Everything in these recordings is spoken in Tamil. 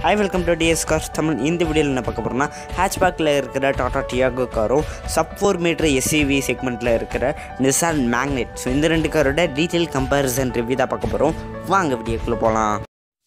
hi welcome to DS cars Tamil இந்த வீடியோவில் என்ன பார்க்க போகிறோம்னா ஹேட்ச்பேக்கில் இருக்கிற டாடா டியாகோ காரும் சப் ஃபோர் மீட்டர் எஸ்யூவி செக்மெண்ட்டில் இருக்கிற நிசான் மேக்னெட் ஸோ இந்த ரெண்டு காரோட டீட்டெயில் கம்பேரிசன் ரிவ்யூ தான் பார்க்க போகிறோம் வாங்க வீடியோக்குள்ளே போகலாம்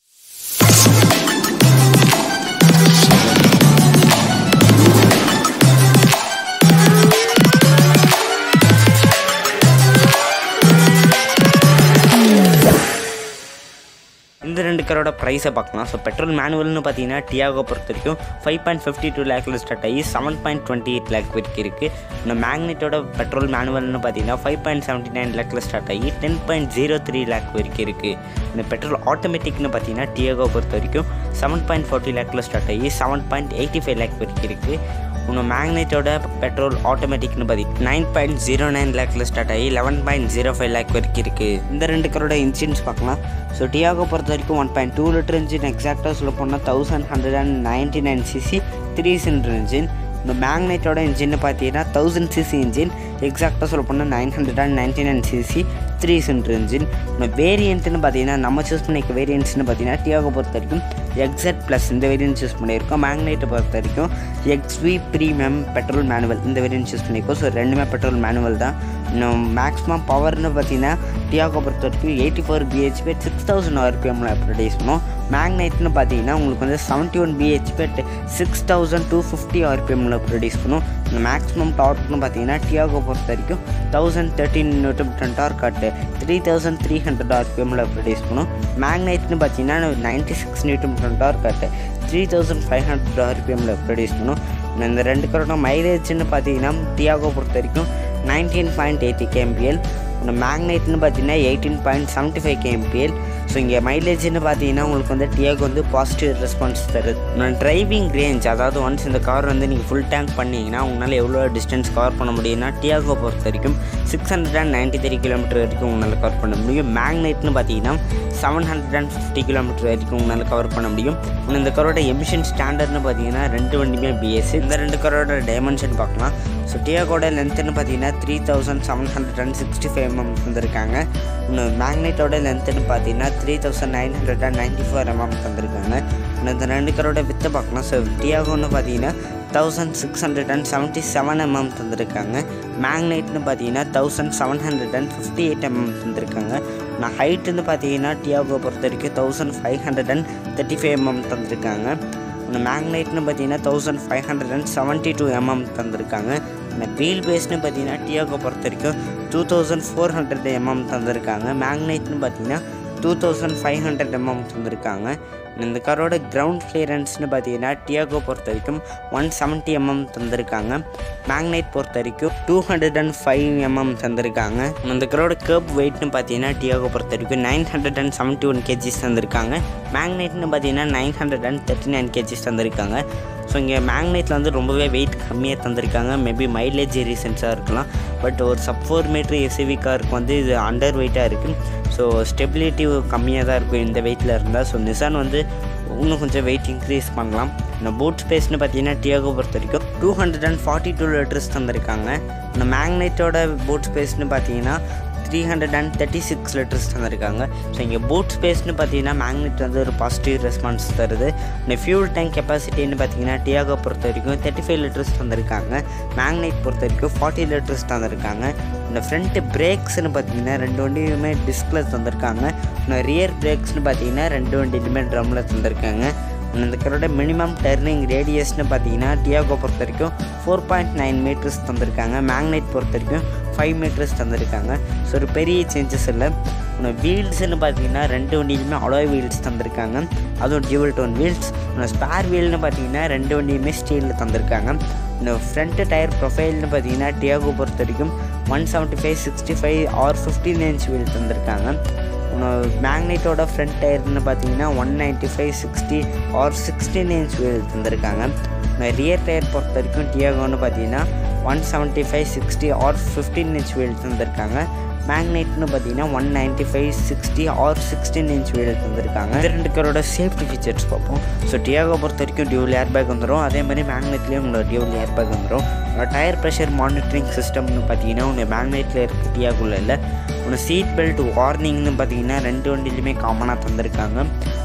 இந்த ரெண்டு காரோட ப்ரைஸை பார்க்கலாம் ஸோ பெட்ரோல் மேனுவல்னு பார்த்தீங்கன்னா டியாகோ பொறுத்த வரைக்கும் ஃபைவ் பாயிண்ட் ஃபிஃப்டி டூ லேக்கில் ஸ்டார்ட் ஆகி seven point twenty eight lakh வரைக்கும் இருக்குது இந்த மேக்னெட்டோட பெட்ரோல் மேனுவல்னு பார்த்தீங்கன்னா ஃபைவ் பாயிண்ட் செவன்ட்டி நைன் லேக்கில் ஸ்டார்ட் ஆகி ten point zero three lakh வரைக்கும் இருக்குது இந்த பெட்ரோல் ஆட்டோமேட்டிக்னு பார்த்தீங்கன்னா டியாகோ பொறுத்த வரைக்கும் செவன் பாயிண்ட் ஃபார்ட்டி லேக்கில் ஸ்டார்ட் ஆகி seven point eighty five lakh வரைக்கும் இருக்குது இன்னும் மேக்னெட்டோட பெட்ரோல் ஆட்டோமேட்டிக்னு பார்த்தி நைன் பாயிண்ட் ஜீரோ நைன் லேக்கில் ஸ்டார்ட் ஆகி eleven point zero five lakh வரைக்கும் இருக்குது இந்த ரெண்டு காரோட இன்ஜின்ஸ் பார்க்கலாம் ஸோ டியாகோ பொறுத்த வரைக்கும் one point two litre engine எக்ஸாக்டாக சொல்ல போனால் thousand hundred and ninety nine CC three cylinder engine இந்த மேக்னெட்டோட இன்ஜின் பார்த்தீங்கன்னா தௌசண்ட் சிசி இன்ஜின் எக்ஸாக்டாக சொல்ல போனால் nine hundred and ninety nine CC three cylinder engine இந்த வேரியண்ட்னு பார்த்தீங்கன்னா நம்ம சூஸ் பண்ணிக்க வேரியன்ட்ஸ்னு பார்த்தீங்கன்னா டியாகோ பொறுத்த வரைக்கும் எக்ஸட் ப்ளஸ் இந்த வேரியன்ட் சூஸ் பண்ணியிருக்கோம் மேக்னெட்டை பொறுத்த வரைக்கும் எக்ஸ்வி ப்ரீமியம் பெட்ரோல் மேனுவல் இந்த வேரியன்ட் சூஸ் பண்ணியிருக்கோம் ஸோ ரெண்டுமே பெட்ரோல் மேனுவல் தான் இன்னும் மேக்ஸிமம் பவர்னு பார்த்தீங்கன்னா டியாகோ பொறுத்த வரைக்கும் eighty four BHP six thousand ஆர்பிஎம்மில் ப்ரொடியூஸ் பண்ணும் மேக்னைட்னு பார்த்தீங்கன்னா உங்களுக்கு வந்து seventy one BHP six thousand two fifty ஆர்பிஎம்மில் ப்ரொடியூஸ் பண்ணும் இந்த மேக்ஸிமம் டார்க்னு பார்த்தீங்கன்னா டியாகோ பொறுத்த வரைக்கும் thousand thirteen newton torque at three thousand three hundred ஆர்பிஎம்மில் ப்ரொடியூஸ் பண்ணும் மேக்னைட்னு பார்த்தீங்கன்னா ninety six newton torque at three thousand five hundred ஆர்பிஎம்மில் ப்ரொடியூஸ் பண்ணும் இந்த ரெண்டு காரோட மைலேஜ்னு பார்த்தீங்கன்னா டியாகோ பொறுத்த வரைக்கும் நைன்டீன் பாயிண்ட் எயிட்டி கேம்பிஎல் இந்த மேக்னைட்னு பார்த்தீங்கன்னா eighteen point seventy five KMPL so இங்கே மைலேஜ்னு பார்த்தீங்கன்னா உங்களுக்கு வந்து டியாகோ வந்து பாசிட்டிவ் ரெஸ்பான்ஸ் தருது நான் டிரைவிங் ரேஞ்ச் அதாவது ஒன்ஸ் இந்த கார் வந்து நீங்கள் ஃபுல் டேங்க் பண்ணிங்கன்னா உங்களால் எவ்வளோ டிஸ்டன்ஸ் கவர் பண்ண முடியும்னா டியாகோ பொறுத்த வரைக்கும் six hundred and ninety three kilometre வரைக்கும் உங்களால் கவர் பண்ண முடியும் மேக்னைட்னு பார்த்தீங்கன்னா seven hundred and fifty kilometre வரைக்கும் உங்களால் கவர் பண்ண முடியும் இன்னும் இந்த காரோட எமிஷன் ஸ்டாண்டர்ட்னு பார்த்தீங்கன்னா ரெண்டு வண்டியுமே பிஎஸ் இந்த ரெண்டு காரோட டைமென்ஷன் பார்க்கலாம் ஸோ டியாகோட லென்த்துன்னு பார்த்தீங்கன்னா three thousand seven hundred and sixty five MM தந்திருக்காங்க இன்னும் மேக்னெட்டோட லென்த்துன்னு பார்த்தீங்கன்னா three thousand nine hundred and ninety four MM தந்திருக்காங்க இன்னும் இந்த ரெண்டு காரோட வித்தை பார்க்கலாம் ஸோ டியாகோன்னு பார்த்தீங்கன்னா thousand six hundred and seventy seven MM தந்திருக்காங்க மேக்னைட்னு பார்த்தீங்கன்னா thousand seven hundred and fifty eight MM தந்திருக்காங்க நான் ஹைட்டுன்னு பார்த்தீங்கன்னா டியாகோ பொறுத்த வரைக்கும் thousand five hundred and thirty five MM தந்திருக்காங்க இந்த மேக்னைட்னு பார்த்தீங்கன்னா thousand five hundred and seventy two MM தந்திருக்காங்க இந்த வீல் பேஸ்னு பார்த்தீங்கன்னா டியாகோ பொறுத்த வரைக்கும் two thousand four hundred MM தந்திருக்காங்க மேக்னைட்னு பார்த்தீங்கன்னா two thousand five hundred MM தந்திருக்காங்க இந்த காரோட கிரவுண்ட் கிளியரன்ஸ்னு பார்த்தீங்கன்னா டியாகோ பொறுத்த வரைக்கும் ஒன் செவன்ட்டி எம்எம் தந்திருக்காங்க மேக்னைட் பொறுத்த வரைக்கும் two hundred and five MM தந்திருக்காங்க இந்த காரோட கேர்ப் வெயிட்னு பார்த்தீங்கன்னா டியாகோ பொறுத்த வரைக்கும் nine hundred and seventy one kgs தந்திருக்காங்க மேக்னைட்னு பார்த்தீங்கன்னா nine hundred and thirty nine kgs தந்திருக்காங்க ஸோ இங்கே மேக்னைட்டில் வந்து ரொம்பவே வெயிட் கம்மியாக தந்திருக்காங்க மேபி மைலேஜ் ரீசன்ஸாக இருக்கலாம் பட் ஒரு சப் ஃபோர் மீட்ரு எஸ்யூவி காருக்கு வந்து இது அண்டர் வெயிட்டாக இருக்குது ஸோ ஸ்டெபிலிட்டி கம்மியாக தான் இருக்கும் இந்த வெயிட்டில் இருந்தால் ஸோ நிசான் வந்து இன்னும் கொஞ்சம் வெயிட் இன்க்ரீஸ் பண்ணலாம் இந்த பூட் ஸ்பேஸ்னு பார்த்தீங்கன்னா டியாகோ பொறுத்த வரைக்கும் two hundred and forty two litres தந்திருக்காங்க இந்த மேக்னைட்டோட பூட் ஸ்பேஸ்னு பார்த்தீங்கன்னா three hundred and thirty six litres தந்திருக்காங்க ஸோ இங்கே பூட் ஸ்பேஸ்னு பார்த்தீங்கன்னா மேக்னெட் வந்து ஒரு பாசிட்டிவ் ரெஸ்பான்ஸ் தருது இந்த ஃபியூல் டேங்க் கெப்பாசிட்டின்னு பார்த்தீங்கன்னா டியாகோ பொறுத்த வரைக்கும் தேர்ட்டி ஃபைவ் லிட்டர்ஸ் தந்திருக்காங்க மேக்னைட் பொறுத்த வரைக்கும் ஃபார்ட்டி லிட்டர்ஸ் தந்திருக்காங்க இந்த ஃப்ரண்ட்டு பிரேக்ஸ்னு பார்த்தீங்கன்னா ரெண்டு வண்டியுமே டிஸ்கில் தந்திருக்காங்க இன்னும் ரியர் பிரேக்ஸ்னு பார்த்தீங்கன்னா ரெண்டு வண்டியிலுமே ட்ரம்மில் தந்திருக்காங்க இந்த காரோட மினிமம் டர்னிங் ரேடியஸ்னு பார்த்தீங்கன்னா டியாகோ பொறுத்த வரைக்கும் ஃபோர் பாயிண்ட் நைன் மீட்டர்ஸ் தந்திருக்காங்க மேக்னைட் பொறுத்த வரைக்கும் ஃபைவ் மீட்டர்ஸ் தந்திருக்காங்க ஸோ ஒரு பெரிய சேஞ்சஸ் இல்லை இன்னும் வீல்ஸ்னு பார்த்தீங்கன்னா ரெண்டு வண்டியிலுமே அலாய் வீல்ஸ் தந்திருக்காங்க அதுவும் டியூவல் டோன் வீல்ஸ் இன்னும் ஸ்பேர் வீல்னு பார்த்தீங்கன்னா ரெண்டு வண்டியுமே ஸ்டீலில் தந்திருக்காங்க இந்த ஃப்ரண்ட் டயர் ப்ரொஃபைல்னு பார்த்தீங்கன்னா டியாகோ பொறுத்த வரைக்கும் one seventy five sixty five R fifteen inch wheel தந்திருக்காங்க மேக்னெட்டோட ஃப்ரண்ட் டயர்னு பார்த்தீங்கன்னா one ninety five sixty are sixteen inch wheel தந்திருக்காங்க ரியர் டயர் பொறுத்த வரைக்கும் டியாகோன்னு பார்த்தீங்கன்னா one seventy five sixty R fifteen inch wheel தந்திருக்காங்க மேக்னெட்னு பார்த்தீங்கன்னா one ninety five sixty are sixteen inch wheel தந்திருக்காங்க இந்த ரெண்டு காரோட சேஃப்டி ஃபீச்சர்ஸ் பார்ப்போம் ஸோ டியாகோ பொறுத்த வரைக்கும் டியூல் ஏர் பேக் வந்துடும் அதே மாதிரி மேக்னெட்லேயும் உங்களோட டியூல் ஏர் பேக் வந்துடும் டயர் ப்ரெஷர் மானிட்டரிங் சிஸ்டம்னு பார்த்தீங்கன்னா உங்கள் மேக்னெட்டில் இருக்க டியாகுள்ள இல்லை உங்கள் சீட் பெல்ட் வார்னிங்னு பார்த்தீங்கன்னா ரெண்டு வண்டிலையுமே காமனாக தந்திருக்காங்க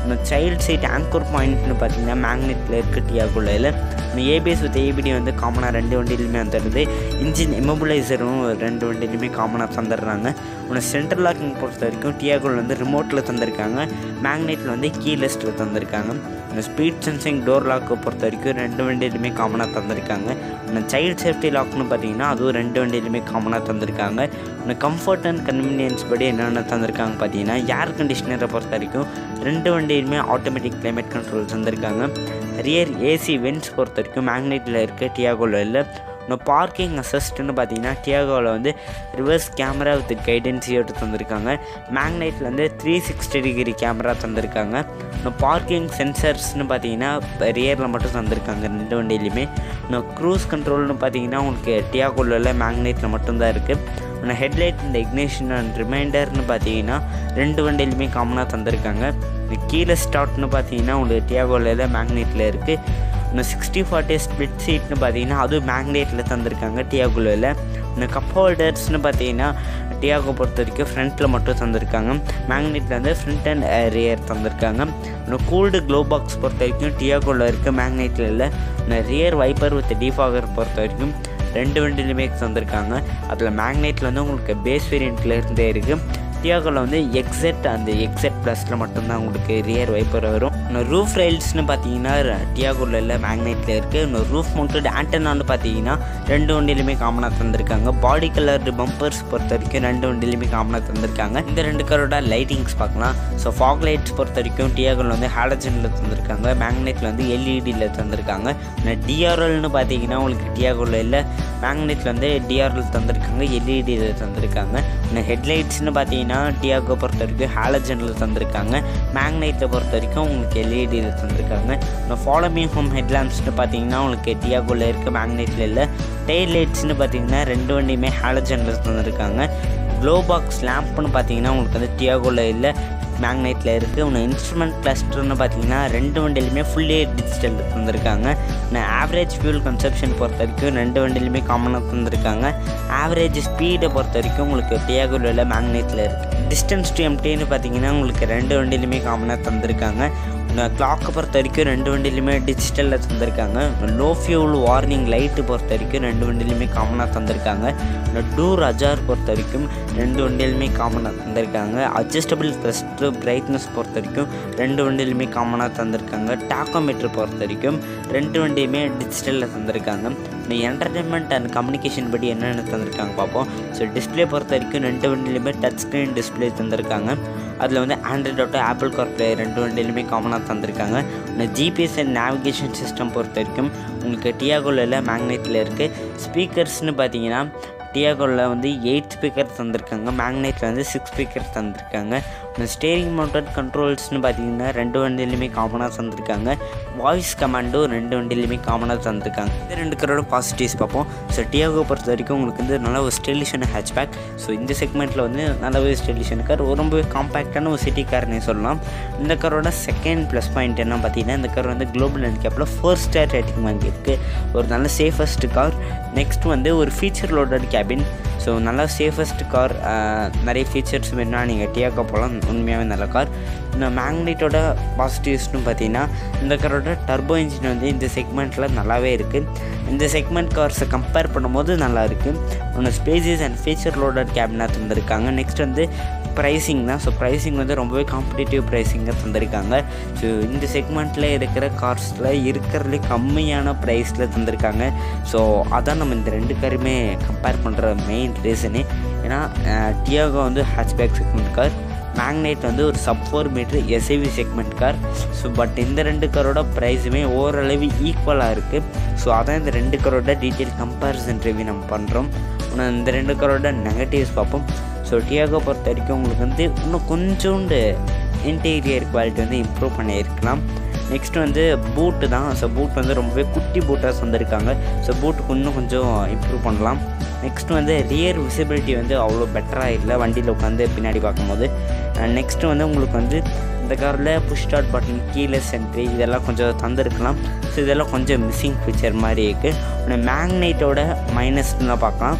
இந்த சைல்ட் சைட் ஆங்கர் பாயிண்ட்னு பார்த்தீங்கன்னா மேக்னெட்டில் இருக்குது டியாகோவில் இந்த ஏபிஎஸ் வித் ஏபிடி வந்து காமனாக ரெண்டு வண்டியிலுமே வந்துடுது இன்ஜின் இமோபிளைசரும் ரெண்டு வண்டியிலுமே காமனாக தந்துடுறாங்க உனக்கு சென்ட்ரல் லாக்கிங் பொறுத்த வரைக்கும் டியாகோவில் வந்து ரிமோட்டில் தந்திருக்காங்க மேக்னெட்டில் வந்து கீலெஸ்ட்டில் தந்திருக்காங்க இந்த ஸ்பீட் சென்சிங் டோர் லாக்கை பொறுத்த வரைக்கும் ரெண்டு வண்டியிலுமே காமனாக தந்திருக்காங்க இந்த சைல்ட் சேஃப்டி லாக்னு பார்த்தீங்கன்னா அதுவும் ரெண்டு வண்டியிலுமே காமனாக தந்திருக்காங்க இந்த கம்ஃபர்ட் அண்ட் கன்வீனியன்ஸ் படி என்னென்ன தந்திருக்காங்க பார்த்தீங்கன்னா ஏர் கண்டிஷனரை பொறுத்த வரைக்கும் ரெண்டு வண்டியிலுமே ஆட்டோமேட்டிக் கிளைமேட் கண்ட்ரோல் தந்திருக்காங்க ரியர் ஏசி வென்ஸ் பொறுத்த வரைக்கும் மேக்னெட்டில் இருக்க டியாகோவில் இல்லை இன்னும் பார்க்கிங் அசிஸ்ட்னு பார்த்தீங்கன்னா டியாகோவில் வந்து ரிவர்ஸ் கேமரா வித் கைடன்ஸியோடு தந்திருக்காங்க மேக்னைட்டில் வந்து த்ரீ சிக்ஸ்டி டிகிரி கேமரா தந்திருக்காங்க இன்னும் பார்க்கிங் சென்சர்ஸ்னு பார்த்தீங்கன்னா ரியரில் மட்டும் தந்திருக்காங்க ரெண்டு வண்டியிலையுமே இன்னும் க்ரூஸ் கண்ட்ரோல்னு பார்த்தீங்கன்னா உங்களுக்கு டியாகோவில் மேக்னைட்டில் மட்டும்தான் இருக்குது ஆனால் ஹெட்லைட் இந்த இக்னேஷன் அண்ட் ரிமைண்டர்னு பார்த்தீங்கன்னா ரெண்டு வண்டியிலுமே காமனாக தந்திருக்காங்க இந்த கீழே ஸ்டார்ட்னு பார்த்தீங்கன்னா உங்களுக்கு டியாகோவில் மேக்னெட்டில் இருக்குது இன்னும் சிக்ஸ்டி ஃபார்ட்டி ஸ்பிளிட் சீட்னு பார்த்தீங்கன்னா அதுவும் மேக்னெட்டில் தந்திருக்காங்க டியாகோவில் இன்னும் கப் ஹோல்டர்ஸ்னு பார்த்தீங்கன்னா டியாகோ பொறுத்த வரைக்கும் ஃப்ரண்ட்டில் மட்டும் தந்திருக்காங்க மேக்னெட்டில் வந்து ஃப்ரண்ட் அண்ட் ரியர் தந்திருக்காங்க இன்னும் கூல்டு க்ளோ பாக்ஸ் பொறுத்த வரைக்கும் டியாகோவில் இருக்க மேக்னெட்டில் இல்லை இன்னும் ரியர் வைப்பர் வித் டிஃபாகர் பொறுத்த வரைக்கும் ரெண்டு வண்டிலுமே தந்திருக்காங்க அதில் மேக்னெட்டில் வந்து உங்களுக்கு பேஸ் வேரியண்ட்டில் இருந்தே இருக்குது டியாகோவில் வந்து எக்ஸெட் அந்த எக்ஸெட் ப்ளஸில் மட்டும்தான் உங்களுக்கு ரியர் வைப்பர் வரும் இன்னும் ரூஃப் ரைல்ஸ்னு பார்த்தீங்கன்னா டியாகோவில் இல்லை மேக்னெட்டில் இருக்குது இன்னும் ரூஃப் மவுண்டட் ஆண்டனான்னு பார்த்தீங்கன்னா ரெண்டு வண்டியிலுமே காமனாக தந்திருக்காங்க பாடி கலர் பம்பர்ஸ் பொறுத்த வரைக்கும் ரெண்டு வண்டியிலுமே காமனாக தந்திருக்காங்க இந்த ரெண்டு கரோட லைட்டிங்ஸ் பார்க்கலாம் ஸோ ஃபாக் லைட்ஸ் பொறுத்த வரைக்கும் டியாகோவில் வந்து ஹாலஜனில் தந்திருக்காங்க மேக்னெட்டில் வந்து எல்இடியில் தந்திருக்காங்க டிஆர்எல்னு பார்த்தீங்கன்னா உங்களுக்கு டியாகோவில் இல்லை மேக்னெட்டில் வந்து டிஆர்எல் தந்திருக்காங்க எல்இடியில் தந்திருக்காங்க இன்னும் ஹெட்லைட்ஸ்னு பார்த்தீங்கன்னா டியாகோ பொறுத்த வரைக்கும் ஹாலஜனில் தந்திருக்காங்க மேக்னைட்டை பொறுத்த வரைக்கும் உங்களுக்கு எல்இடியில் தந்திருக்காங்க இன்னும் ஃபாலோமி ஹோம் ஹெட்லாம்ப்ஸ்னு பார்த்தீங்கன்னா உங்களுக்கு டியாகோவில் இருக்க மேக்னைட்டில் இல்லை டெய்ல் லைட்ஸ்னு பார்த்தீங்கன்னா ரெண்டு வண்டியுமே ஹாலஜனில் தந்திருக்காங்க க்ளோ பாக்ஸ் லேம்ப்னு பார்த்தீங்கன்னா உங்களுக்கு வந்து டியாகோவில் இல்லை மேக்னைட்டில் இருக்குது இன்னும் இன்ஸ்ட்ருமெண்ட் கிளஸ்டர்னு பார்த்தீங்கன்னா ரெண்டு வண்டியிலுமே ஃபுல்லி டிஜிட்டல் தந்திருக்காங்க இன்னும் ஆவரேஜ் ஃபியூல் கன்சப்ஷன் பொறுத்த வரைக்கும் ரெண்டு வண்டியிலுமே காமனாக தந்திருக்காங்க ஆவரேஜ் ஸ்பீடை பொறுத்த வரைக்கும் உங்களுக்கு டியாகோவில் மேக்னைட்டில் இருக்குது டிஸ்டன்ஸ் டு எம்டின்னு பார்த்தீங்கன்னா உங்களுக்கு ரெண்டு வண்டியிலுமே காமனாக தந்திருக்காங்க கிளாக்கை பொறுத்த வரைக்கும் ரெண்டு வண்டியிலுமே டிஜிட்டலில் தந்திருக்காங்க லோ ஃபியூல் வார்னிங் லைட்டு பொறுத்த வரைக்கும் ரெண்டு வண்டியிலுமே காமனாக தந்திருக்காங்க டூர் அஜார் பொறுத்த வரைக்கும் ரெண்டு வண்டியிலுமே காமனாக தந்திருக்காங்க அட்ஜஸ்டபிள் க்ளஸ்டர் பிரைட்னஸ் பொறுத்த வரைக்கும் ரெண்டு வண்டியிலுமே காமனாக தந்திருக்காங்க டாக்கோமீட்டர் பொறுத்த வரைக்கும் ரெண்டு வண்டியுமே டிஜிட்டலில் தந்திருக்காங்க இந்த என்டர்டைன்மெண்ட் அண்ட் கம்யூனிகேஷன் படி என்னென்ன தந்திருக்காங்க பார்ப்போம் ஸோ டிஸ்பிளே பொறுத்த வரைக்கும் ரெண்டு வண்டியிலுமே டச் ஸ்க்ரீன் டிஸ்பிளே தந்திருக்காங்க அதில் வந்து ஆண்ட்ராய்ட் ஆட்டோ ஆப்பிள் கார்ப்ளே ரெண்டு வண்டியிலுமே காமனாக தந்திருக்காங்க இந்த ஜிபிஎஸ் அண்ட் நேவிகேஷன் சிஸ்டம் பொறுத்த வரைக்கும் உங்களுக்கு டியாகோவில் மேக்னெட்டில் இருக்குது ஸ்பீக்கர்ஸ்னு பார்த்தீங்கன்னா டியாகோவில் வந்து எயிட் ஸ்பீக்கர் தந்திருக்காங்க மேக்னெட்டில் வந்து சிக்ஸ் ஸ்பீக்கர் தந்திருக்காங்க இந்த ஸ்டேரிங் மவுண்டட் கண்ட்ரோல்ஸ்னு பார்த்தீங்கன்னா ரெண்டு வண்டியிலுமே காமனாக தந்திருக்காங்க வாய்ஸ் கமாண்டோ ரெண்டு வண்டியிலுமே காமனாக தந்திருக்காங்க இந்த ரெண்டு கரோட பாசிட்டிவ்ஸ் பார்ப்போம் ஸோ டியாகோ பொறுத்த வரைக்கும் உங்களுக்கு வந்து நல்ல ஒரு ஸ்டைலிஷான ஹேட்ச்பேக் ஸோ இந்த செக்மெண்ட்டில் வந்து நல்லாவே ஸ்டைலிஷான கார் ரொம்பவே காம்பேக்டான ஒரு சிட்டி கார்னே சொல்லலாம் இந்த காரோட செகண்ட் ப்ளஸ் பாயிண்ட் என்ன பார்த்தீங்கன்னா இந்த கார் வந்து குளோபல் கேப்பில் ஃபோர் ஸ்டார் ரேட்டிங் வாங்கியிருக்கு ஒரு நல்ல சேஃபஸ்ட் கார் நெக்ஸ்ட் வந்து ஒரு ஃபீச்சர் லோடட் கேபின் ஸோ நல்லா சேஃபஸ்ட் கார் நிறைய ஃபீச்சர்ஸ் வேணும்னா நீங்கள் டியாகோ போகலாம் உண்மையாகவே நல்ல கார் இந்த மேக்னெட்டோட பாசிட்டிவ்ஸ்னு பார்த்தீங்கன்னா இந்த காரோட டர்போ இன்ஜின் வந்து இந்த செக்மெண்ட்டில் நல்லாவே இருக்குது இந்த செக்மெண்ட் கார்ஸை கம்பேர் பண்ணும்போது நல்லா இருக்குது ஒன்று ஸ்பேசியஸ் அண்ட் ஃபீச்சர் லோடட் கேபினாக தந்திருக்காங்க நெக்ஸ்ட் வந்து ப்ரைஸிங் தான் ஸோ ப்ரைஸிங் வந்து ரொம்பவே காம்படிட்டிவ் ப்ரைஸிங்காக தந்திருக்காங்க ஸோ இந்த செக்மெண்ட்டில் இருக்கிற கார்ஸில் இருக்கிறதுலே கம்மியான ப்ரைஸில் தந்திருக்காங்க ஸோ அதான் நம்ம இந்த ரெண்டு காருமே கம்பேர் பண்ணுற மெயின் ரீசனே ஏன்னா டியாகோ வந்து ஹேட்ச்பேக் செக்மெண்ட் கார் மேக்னைட் வந்து ஒரு sub four metre SUV segment car so but இந்த ரெண்டு காரோட ப்ரைஸுமே ஓரளவு ஈக்குவலாக இருக்குது ஸோ அதான் இந்த ரெண்டு காரோட டீட்டெயில் கம்பேரிசன் ரிவ்யூ நம்ம பண்ணுறோம் ஆனால் இந்த ரெண்டு காரோட நெகட்டிவ்ஸ் பார்ப்போம் ஸோ டியாகோ பொறுத்த வரைக்கும் உங்களுக்கு வந்து இன்னும் கொஞ்சோண்டு இன்டீரியர் குவாலிட்டி வந்து இம்ப்ரூவ் பண்ணியிருக்கலாம் நெக்ஸ்ட் வந்து பூட்டு தான் ஸோ பூட் வந்து ரொம்பவே குட்டி பூட்டாக வந்திருக்காங்க ஸோ பூட்டுக்கு இன்னும் கொஞ்சம் இம்ப்ரூவ் பண்ணலாம் நெக்ஸ்ட் வந்து ரியர் விசிபிலிட்டி வந்து அவ்வளோ பெட்டராக இல்லை வண்டியில் உட்காந்து பின்னாடி பார்க்கும்போது நெக்ஸ்ட்டு வந்து உங்களுக்கு வந்து இந்த காரில் புஷ் ஸ்டார்ட் பட்டன் கீழே சென்ட்ரி இதெல்லாம் கொஞ்சம் தந்திருக்கலாம் ஸோ இதெல்லாம் கொஞ்சம் மிஸ்ஸிங் ஃபீச்சர் மாதிரி இருக்குது மேக்னைட்டோட மைனஸ்லாம் பார்க்கலாம்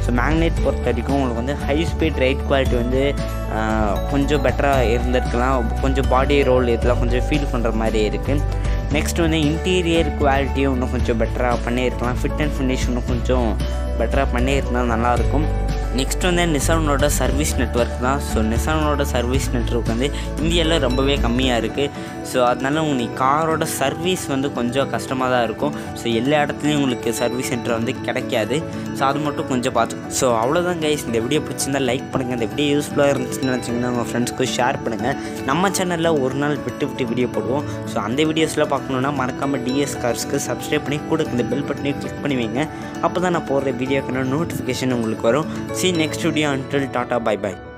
ஸோ மேக்னெட் பொறுத்த வரைக்கும் உங்களுக்கு வந்து ஹை ஸ்பீட் ரைட் குவாலிட்டி வந்து ஆஹ், கொஞ்சம் பெட்டராக இருந்திருக்கலாம் கொஞ்சம் பாடி ரோல் இதெல்லாம் கொஞ்சம் ஃபீல் பண்ணுற மாதிரி இருக்குது நெக்ஸ்ட் வந்து இன்டீரியர் குவாலிட்டியும் இன்னும் கொஞ்சம் பெட்டராக பண்ணியிருக்கலாம் ஃபிட் அண்ட் ஃபினிஷ் இன்னும் கொஞ்சம் பெட்டராக பண்ணியிருந்தால் நல்லாயிருக்கும் நெக்ஸ்ட் வந்து நிசானோட சர்வீஸ் நெட்ஒர்க் தான் ஸோ நிசானோட சர்வீஸ் நெட்ஒர்க் வந்து இந்தியாவில் ரொம்பவே கம்மியாக இருக்குது ஸோ அதனால உங்களுக்கு காரோட சர்வீஸ் வந்து கொஞ்சம் கஷ்டமாக தான் இருக்கும் ஸோ எல்லா இடத்துலையும் உங்களுக்கு சர்வீஸ் சென்டர் வந்து கிடைக்காது ஸோ அது மட்டும் கொஞ்சம் பார்த்து ஸோ அவ்வளோதான் கைஸ் இந்த வீடியோ பிடிச்சிருந்தா லைக் பண்ணுங்கள் இந்த வீடியோ யூஸ்ஃபுல்லாக இருந்துச்சுன்னு நினச்சிங்கன்னா உங்கள் ஃப்ரெண்ட்ஸ்க்கு ஷேர் பண்ணுங்கள் நம்ம சேனலில் ஒரு நாள் விட்டு விட்டு வீடியோ போடுவோம் ஸோ அந்த வீடியோஸ்லாம் பார்க்கணுன்னா மறக்காமல் டிஎஸ் கார்ஸ்க்கு சப்ஸ்கிரைப் பண்ணி கூட இந்த பெல் பட்டனையும் கிளிக் பண்ணி வைங்க அப்போ தான் நான் போடுற வீடியோக்கான நோட்டிஃபிகேஷன் உங்களுக்கு வரும் see next video until tata bye by